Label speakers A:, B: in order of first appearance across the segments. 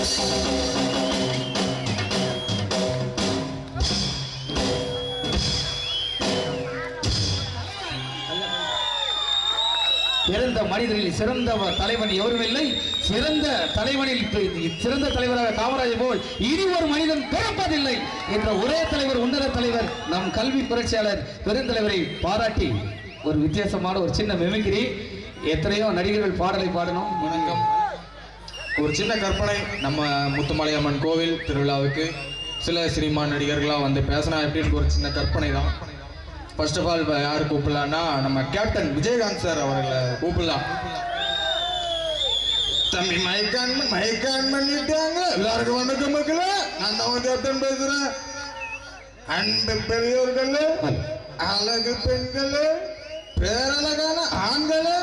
A: பிறந்த மனிதனில் சிறந்த தலைவன் எவரும் இல்லை சிறந்த தலைவனில் பி- சிறந்த தலைவராக காமராஜர் போல் இனி ஒரு மனிதன் பிறப்பதில்லை என்ற ஒரே தலைவர் உன்னத தலைவர் நம் கல்வி புரட்சியாளர் பெருந்தலைவரை பாராட்டி ஒரு வித்தியாசமான ஒரு சின்ன மெமிகிரி எத்தனையோ நடிகர்கள் பாடலை பாடணும்
B: வணக்கம் ஒரு சின்ன கற்பனை நம்ம முத்துமலையம்மன் கோவில் திருவிழாவுக்கு சில சினிமா நடிகர்களாக வந்து பேசினா எப்படின்னு ஒரு சின்ன கற்பனை தான் ஃபர்ஸ்ட் ஆஃப் ஆல் யார் கூப்பிடலான்னா நம்ம கேப்டன் விஜயகாந்த் சார் அவர்களை கூப்பிடலாம் தம்பி மைக்கான் மைக்கான் பண்ணிட்டாங்க எல்லாருக்கும் வணக்கம் மக்களே நான் தான் கேப்டன் பேசுறேன் அன்பு பெரியோர்களே அழகு பெண்களே பேரழகான ஆண்களே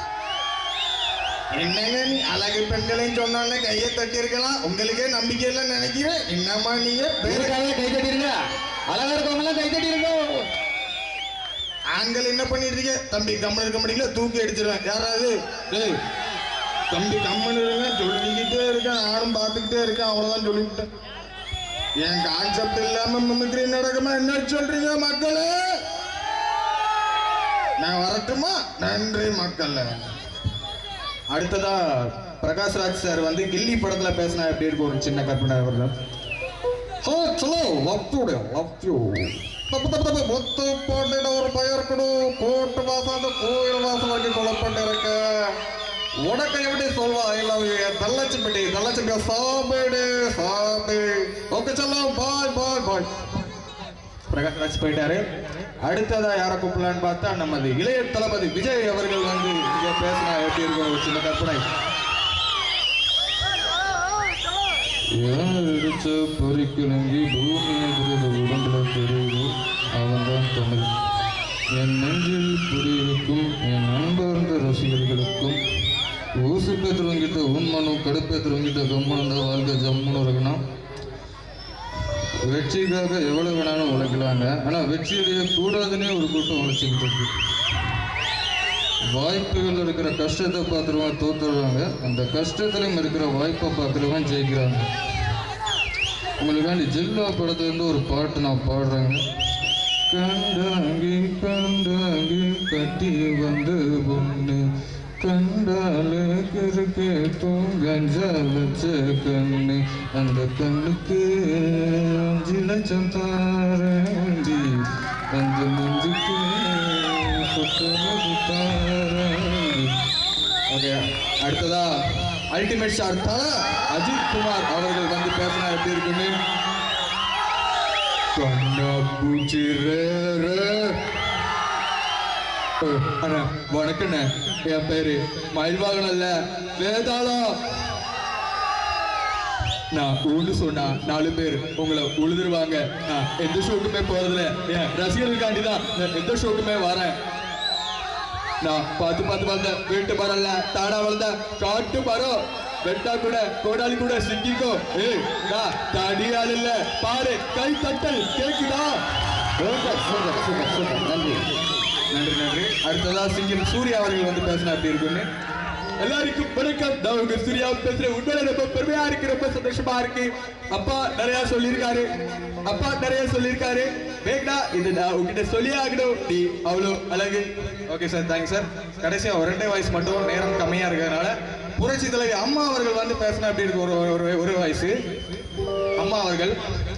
B: என்னங்க நீ அழகு பெண்களையும் சொன்னாலே கையை தட்டி இருக்கலாம் உங்களுக்கே நம்பிக்கை இல்லை நினைக்கிறேன் என்னம்மா நீங்க பேரு
A: பேருக்காக கை தட்டிருங்க அழகா இருக்கவங்க கை தட்டிருங்க
B: ஆண்கள் என்ன பண்ணிருக்கீங்க தம்பி கம்மன் இருக்க முடியல தூக்கி அடிச்சிருவேன் யாராவது டேய் தம்பி கம்மன் இருங்க சொல்லிக்கிட்டே இருக்கேன் நானும் பார்த்துக்கிட்டே இருக்கேன் அவ்வளவுதான் சொல்லிவிட்டேன் என் கான்செப்ட் இல்லாம மிமிக்ரி நடக்குமா என்ன சொல்றீங்க மக்களே நான் வரட்டுமா நன்றி மக்களே அடுத்ததா பிரகாஷ்ராஜ் சார் வந்து கில்லி படத்துல பேசினா எப்படி இருக்கும் ஒரு சின்ன கற்பனை அவர்கள் ஹோ ಚಲೋ ಲವ್ ಯು ಲವ್ ಯು ತಪ್ಪು ತಪ್ಪು ತಪ್ಪು ಒತ್ತು ಪೋಟಿನ ஒரு பெயர் கொடு கோட்டு வாசாத கோயில் வாசலாக்கி கொல்லப்பட்டிருக்க உனக்கு எப்படி சொல்வா ஐ லவ் யூ தள்ளச்சிப்பட்டி தள்ளச்சிப்பட்டி சாப்பிடு சாப்பிடு ஓகே சொல்லும் பாய் பாய் பாய் பிரகாஷ்ராஜ் போயிட்டாரு அடுத்ததா யாரை கூப்பிடலான்னு பார்த்தா நமது இளைய தளபதி விஜய் அவர்கள் வந்து இங்க பேசினா எப்படி இருக்கும் ஒரு சின்ன கற்பனை
C: யாரடிச்ச பொறிக்கிழங்கி பூமி எதிரது உடம்புல தெரியுது அவன்தான் தமிழ் என் நெஞ்சில் குடியிருக்கும் என் அன்பார்ந்த ரசிகர்களுக்கும் ஊசுக்க துவங்கிட்ட உண்மனும் கடுப்பை துவங்கிட்ட கம்மனும் தான் வாழ்க்கை ஜம்முன்னு இருக்கணும் வெற்றிக்காக எவ்வளவு வேணாலும் உழைக்கலாங்க ஆனால் வெற்றி அடைய கூடாதுன்னே ஒரு கூட்டம் உழைச்சிக்கிட்டு இருக்கு வாய்ப்புகள் இருக்கிற கஷ்டத்தை பார்த்துருவன் தோத்துருவாங்க அந்த கஷ்டத்திலும் இருக்கிற வாய்ப்பை பார்க்குறவன் ஜெயிக்கிறாங்க உங்களுக்காண்டி ஜில்லா படத்துலேருந்து ஒரு பாட்டு நான் பாடுறேங்க கண்டாங்கி கண்டாங்கி கட்டி வந்த பொண்ணு கண்டால கிறுக்கு தூங்கஞ்சா வச்ச கண்ணு அந்த கண்ணுக்கு அஞ்சு லட்சம் தாரண்டி அந்த நெஞ்சுக்கு சுத்தமது தாரண்டி
B: ஓகே அடுத்ததா அல்டிமேட் ஸ்டார் தல அஜித் குமார் அவர்கள் வந்து பேசினா எப்படி இருக்குன்னு
C: கண்ணா பூச்சி ரே ரே
B: அண்ணா வணக்கண்ணே என் பேரு மயில்வாகனம் இல்ல வேதாளம் நான் ஊன்னு சொன்னா நாலு பேர் உங்களை உழுதுருவாங்க நான் எந்த ஷோக்குமே போறதில்ல என் ரசிகர்களுக்காண்டி தான் நான் எந்த ஷோக்குமே வரேன் நான் பார்த்து பார்த்து பார்த்த வீட்டு மரம்ல தாடா வளர்ந்த காட்டு மரம் வெட்டா கூட கோடாலி கூட சிக்கிக்கோ ஏய் நான் தடியால் இல்ல பாரு கை தட்டல் கேக்குதா
A: சூப்பர் சூப்பர் சூப்பர் சூப்பர் நன்றி
B: நன்றி நன்றி அடுத்ததா சிங்கம் சூர்யா அவர்கள் வந்து பேசினா எப்படி இருக்குன்னு எல்லாருக்கும் வணக்கம் நான் உங்க சூர்யா பேசுறேன் உண்மையில ரொம்ப பெருமையா இருக்கு ரொம்ப சந்தோஷமா இருக்கு அப்பா நிறைய சொல்லியிருக்காரு அப்பா நிறைய சொல்லியிருக்காரு வேகடா இது நான் உங்ககிட்ட சொல்லியே ஆகணும் நீ அவ்வளோ அழகு ஓகே சார் தேங்க்ஸ் சார் கடைசியா ஒரு ரெண்டே வயசு மட்டும் நேரம் கம்மியா இருக்கிறதுனால புரட்சி தலைவி அம்மா அவர்கள் வந்து பேசினா எப்படி இருக்கு ஒரு ஒரு ஒரு வயசு அம்மா அவர்கள்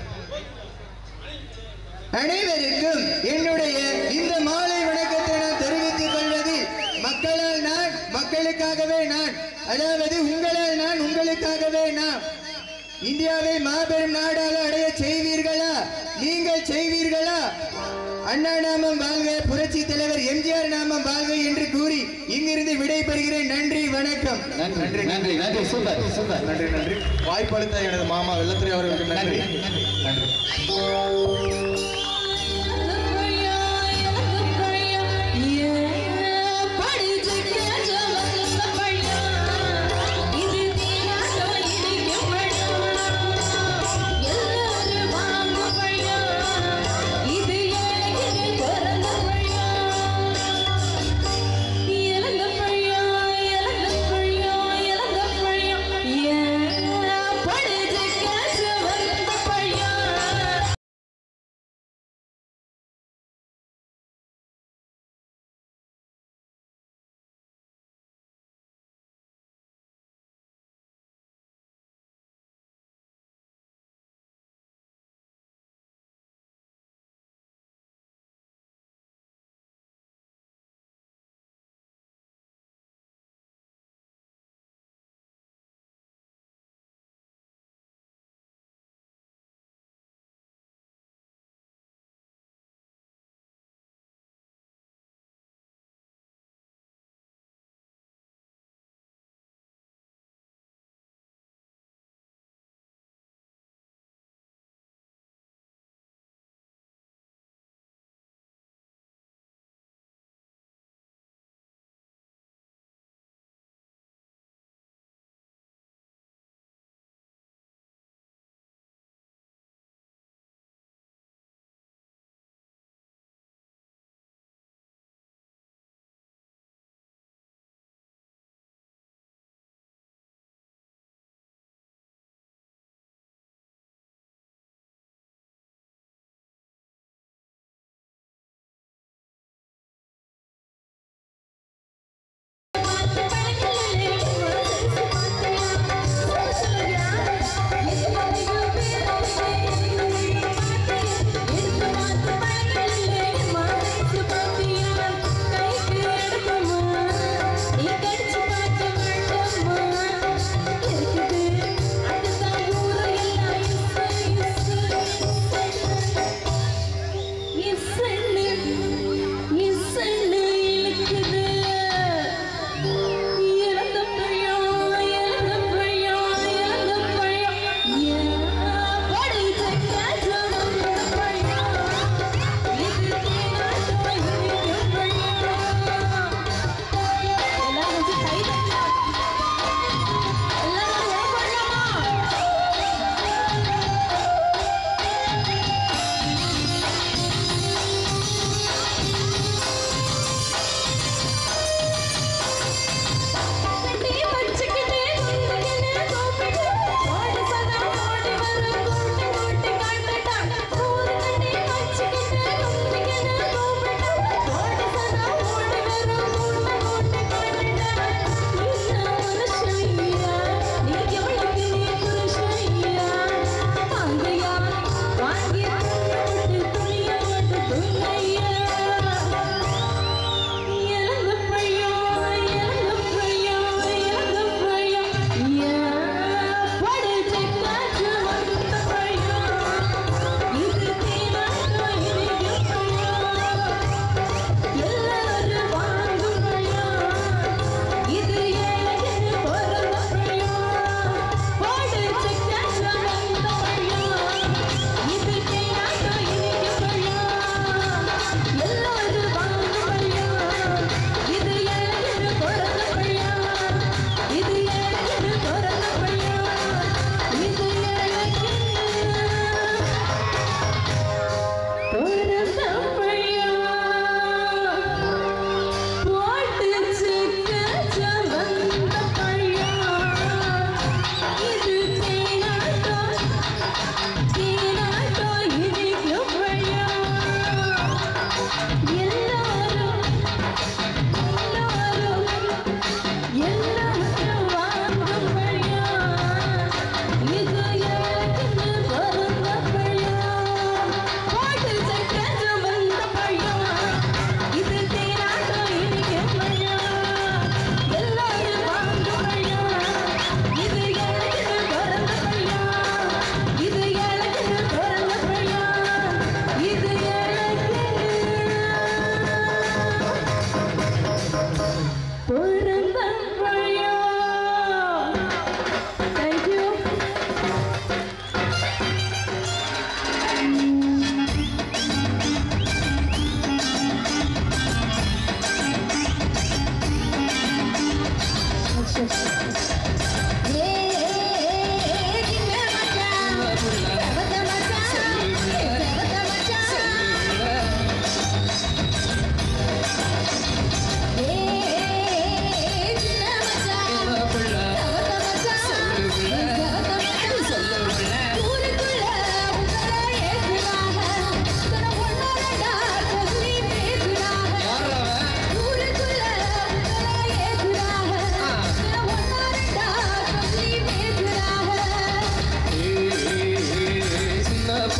D: அனைவருக்கும் என்னுடைய இந்த மாலை வணக்கத்தை நான் தெரிவித்துக் கொள்வது மக்களால் நான் மக்களுக்காகவே நான் அதாவது உங்களால் நான் உங்களுக்காகவே நான் இந்தியாவை மாபெரும் நாடாக அடைய செய்வீர்களா நீங்கள் செய்வீர்களா அண்ணா நாமம் வாழ்க புரட்சி தலைவர் எம்ஜிஆர் நாமம் வாழ்க என்று கூறி இங்கிருந்து விடைபெறுகிறேன் நன்றி வணக்கம்
A: நன்றி நன்றி நன்றி சூப்பர் சூப்பர்
B: நன்றி நன்றி வாய்ப்பளித்த எனது மாமா வெள்ளத்திரி அவர்களுக்கு நன்றி நன்றி
E: Yeah.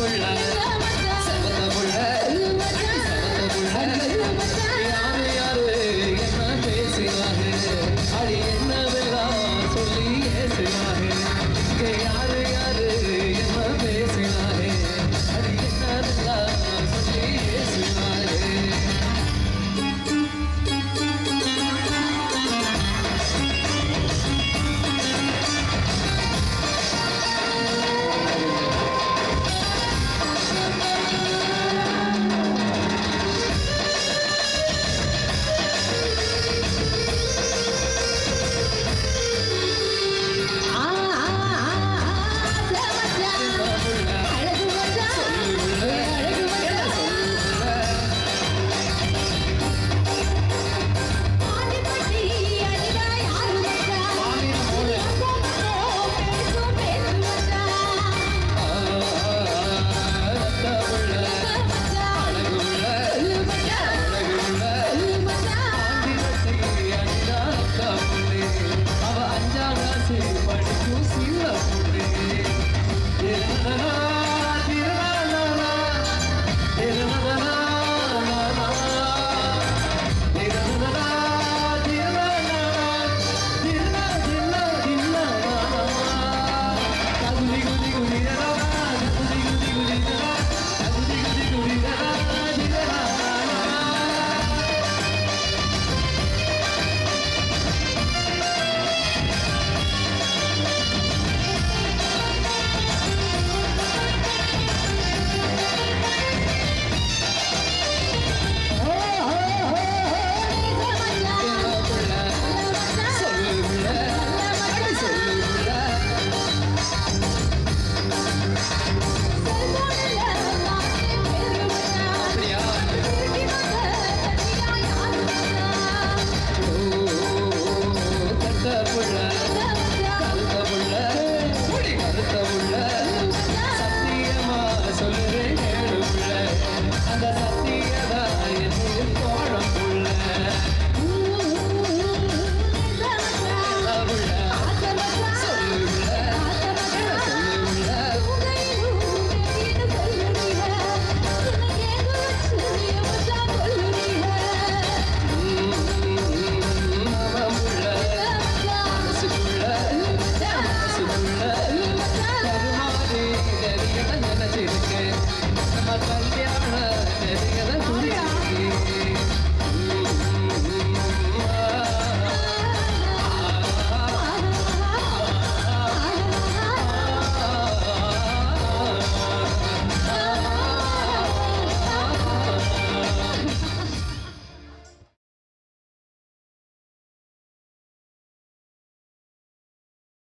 A: கொள்ள